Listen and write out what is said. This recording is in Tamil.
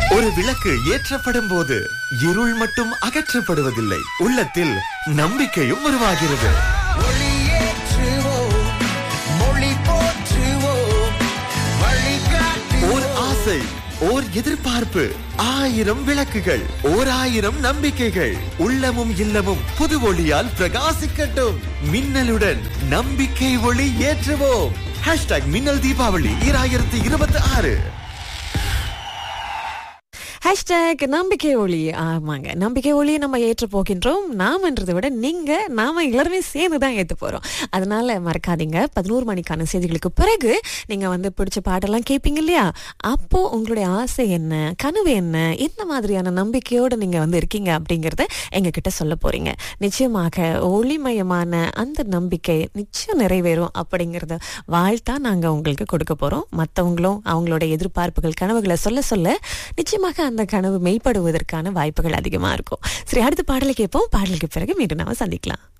ஒரு விளக்கு ஏற்றப்படும் போது இருள் மட்டும் அகற்றப்படுவதில்லை உள்ளத்தில் நம்பிக்கையும் உருவாகிறது ஒளியேற்றுவோம், மொழி போற்றுவோம், வழிகாட்டி ஓர் ஆசை ஓர் எதிர்பார்ப்பு ஆயிரம் விளக்குகள் ஓர் ஆயிரம் நம்பிக்கைகள் உள்ளமும் இல்லமும் புது ஒளியால் பிரகாசிக்கட்டும் மின்னலுடன் நம்பிக்கை ஒளி ஏற்றுவோம் ஹேஷ்டாக் மின்னல் தீபாவளி ஈராயிரத்தி இருபத்தி ஆறு ஹேஷ்டேக் நம்பிக்கை ஒளி ஆமாங்க நம்பிக்கை ஒளியை நம்ம ஏற்ற போகின்றோம் நாமன்றதை விட நீங்க நாம எல்லாருமே சேர்ந்து தான் ஏற்ற போறோம் அதனால மறக்காதீங்க பதினோரு மணிக்கான செய்திகளுக்கு பிறகு நீங்க வந்து பிடிச்ச பாட்டெல்லாம் கேட்பீங்க இல்லையா அப்போ உங்களுடைய ஆசை என்ன கனவு என்ன என்ன மாதிரியான நம்பிக்கையோட நீங்க வந்து இருக்கீங்க அப்படிங்கறத எங்க கிட்ட சொல்ல போறீங்க நிச்சயமாக ஒளிமயமான அந்த நம்பிக்கை நிச்சயம் நிறைவேறும் அப்படிங்கறத வாழ்த்தா நாங்க உங்களுக்கு கொடுக்க போறோம் மத்தவங்களும் அவங்களோட எதிர்பார்ப்புகள் கனவுகளை சொல்ல சொல்ல நிச்சயமாக அந்த கனவு மெய்ப்படுவதற்கான வாய்ப்புகள் அதிகமா இருக்கும் சரி அடுத்த பாடலை கேட்போம் பாடலுக்கு பிறகு மீண்டும் நாம சந்திக்கலாம்